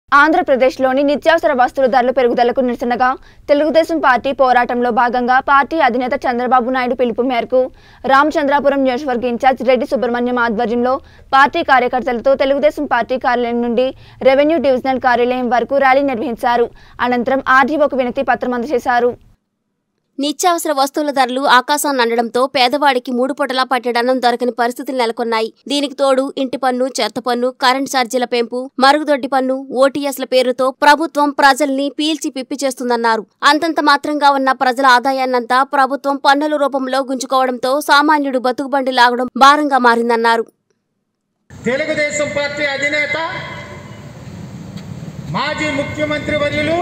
ఆంధ్రప్రదేశ్లోని నిత్యావసర వస్తువుల ధరల పెరుగుదలకు నిరసనగా తెలుగుదేశం పార్టీ పోరాటంలో భాగంగా పార్టీ అధినేత చంద్రబాబు నాయుడు పిలుపు మేరకు రామచంద్రాపురం నియోజకవర్గ ఇన్ఛార్జ్ రెడ్డి సుబ్రహ్మణ్యం ఆధ్వర్యంలో పార్టీ కార్యకర్తలతో తెలుగుదేశం పార్టీ కార్యాలయం నుండి రెవెన్యూ డివిజనల్ కార్యాలయం వరకు ర్యాలీ నిర్వహించారు అనంతరం ఆర్డీఓకు వినతి పత్రం అందజేశారు నిత్యావసర వస్తువుల ధరలు ఆకాశాన్ని అండడంతో పేదవాడికి మూడు పూటలా పట్టెడన్నం దొరకని పరిస్థితులు నెలకొన్నాయి దీనికి తోడు ఇంటి పన్ను చెత్త పన్ను కరెంట్ ఛార్జీల పెంపు మరుగుదొడ్డి పన్ను ఓటీఎస్ల పేరుతో ప్రభుత్వం ప్రజల్ని పీల్చి పిప్పి చేస్తుందన్నారు అంతంత మాత్రంగా ఉన్న ప్రజల ఆదాయాన్నంతా ప్రభుత్వం పన్నుల రూపంలో గుంజుకోవడంతో సామాన్యుడు బతుకుబండి లాగడం భారంగా మారిందన్నారు తెలుగుదేశం పార్టీ అధినేత మాజీ ముఖ్యమంత్రి వర్యులు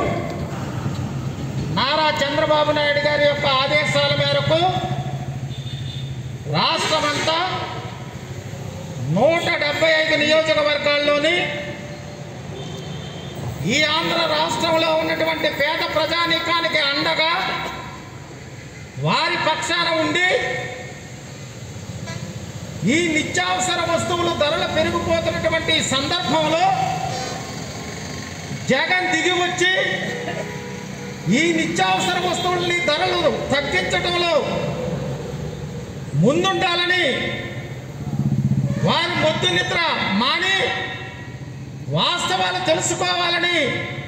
నారా చంద్రబాబు నాయుడు గారి యొక్క ఆదేశాల మేరకు రాష్ట్రమంతా నూట డెబ్బై ఐదు నియోజకవర్గాల్లోని ఈ ఆంధ్ర రాష్ట్రంలో ఉన్నటువంటి పేద ప్రజానీకానికి అండగా వారి పక్షాన ఉండి ఈ నిత్యావసర వస్తువులు ధరలు పెరిగిపోతున్నటువంటి సందర్భంలో జగన్ దిగి వచ్చి ఈ నిత్యావసర వస్తువులని ధరలు తగ్గించడంలో ముందుండాలని వారి మొద్దు నిద్ర మాని వాస్తవాలు తెలుసుకోవాలని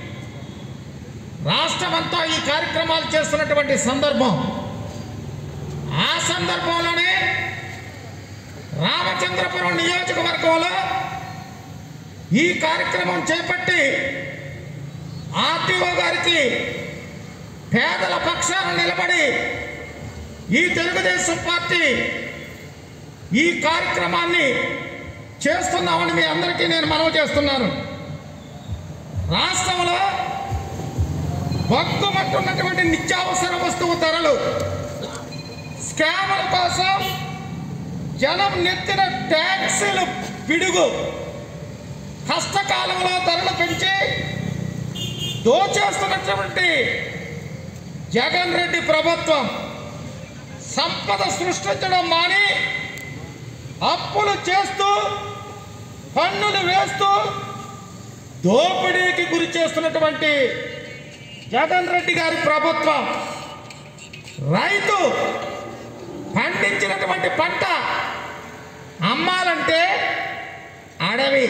రాష్ట్రమంతా ఈ కార్యక్రమాలు చేస్తున్నటువంటి సందర్భం ఆ సందర్భంలోనే రామచంద్రపురం నియోజకవర్గంలో ఈ కార్యక్రమం చేపట్టి ఆర్టీఓ గారికి పేదల పక్షాన నిలబడి ఈ తెలుగుదేశం పార్టీ ఈ కార్యక్రమాన్ని చేస్తున్నామని మీ అందరికీ నేను మనవి చేస్తున్నాను రాష్ట్రంలో బొక్కుమట్టున్నటువంటి నిత్యావసర వస్తువు ధరలు స్కాముల కోసం జనం నెత్తిన ట్యాక్సీలు పిడుగు కష్టకాలంలో ధరలు పెంచి దోచేస్తున్నటువంటి జగన్ రెడ్డి ప్రభుత్వం సంపద సృష్టించడం మాని అప్పులు చేస్తూ పన్నులు వేస్తూ దోపిడీకి గురి చేస్తున్నటువంటి జగన్ రెడ్డి గారి ప్రభుత్వం రైతు పండించినటువంటి పంట అమ్మాలంటే అడవి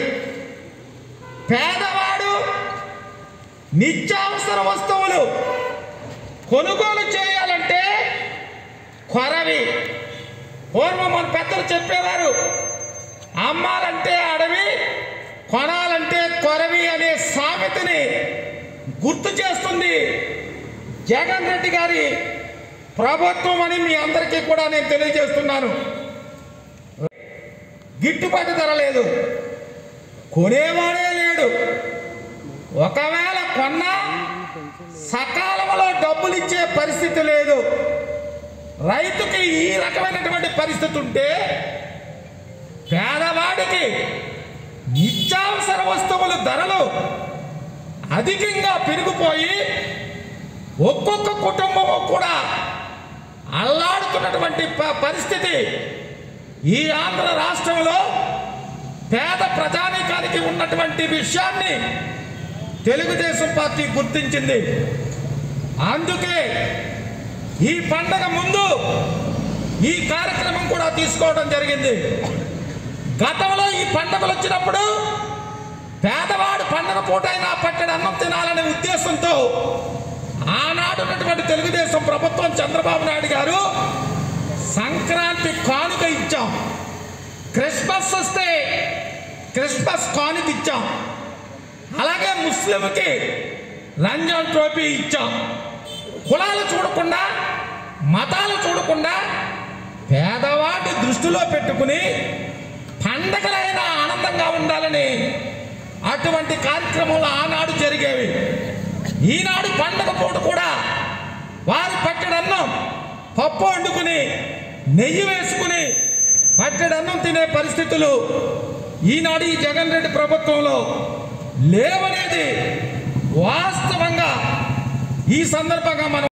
పేదవాడు నిత్యావసర వస్తువులు కొనుగోలు చేయాలంటే కొరవి పూర్వం మన పెద్దలు చెప్పేవారు అమ్మాలంటే అడవి కొనాలంటే కొరవి అనే సామెతని గుర్తు చేస్తుంది జగన్ రెడ్డి గారి ప్రభుత్వం అని మీ అందరికీ కూడా నేను తెలియజేస్తున్నాను గిట్టుబాటు ధర లేదు కొనేవాడే లేడు ఒకవేళ కొన్నా సకాలంలో డబ్బులు ఇచ్చే పరిస్థితి లేదు రైతుకి ఈ రకమైనటువంటి పరిస్థితి ఉంటే పేదవాడికి నిత్యావసర వస్తువుల ధరలు అధికంగా పెరిగిపోయి ఒక్కొక్క కుటుంబము కూడా అల్లాడుతున్నటువంటి ప- పరిస్థితి ఈ ఆంధ్ర రాష్ట్రంలో పేద ప్రజానీకానికి ఉన్నటువంటి విషయాన్ని తెలుగుదేశం పార్టీ గుర్తించింది అందుకే ఈ పండగ ముందు ఈ కార్యక్రమం కూడా తీసుకోవడం జరిగింది గతంలో ఈ పండుగలు వచ్చినప్పుడు పేదవాడు పండగ పూటైనా పట్టడి అన్నం తినాలనే ఉద్దేశంతో ఆనాడు ఉన్నటువంటి తెలుగుదేశం ప్రభుత్వం చంద్రబాబు నాయుడు గారు సంక్రాంతి కానుక ఇచ్చాం క్రిస్మస్ వస్తే క్రిస్మస్ కానుక ఇచ్చాం అలాగే ముస్లింకి రంజాన్ ట్రోఫీ ఇచ్చాం కులాలు చూడకుండా మతాలు చూడకుండా పేదవాడి దృష్టిలో పెట్టుకుని పండగలైనా ఆనందంగా ఉండాలని అటువంటి కార్యక్రమాలు ఆనాడు జరిగేవి ఈనాడు పండగ పూట కూడా వారి పట్టడన్నం పప్పు వండుకుని నెయ్యి వేసుకుని పట్టడన్నం తినే పరిస్థితులు ఈనాడు ఈ జగన్ రెడ్డి ప్రభుత్వంలో లేవనేది వాస్తవంగా ఈ సందర్భంగా మనం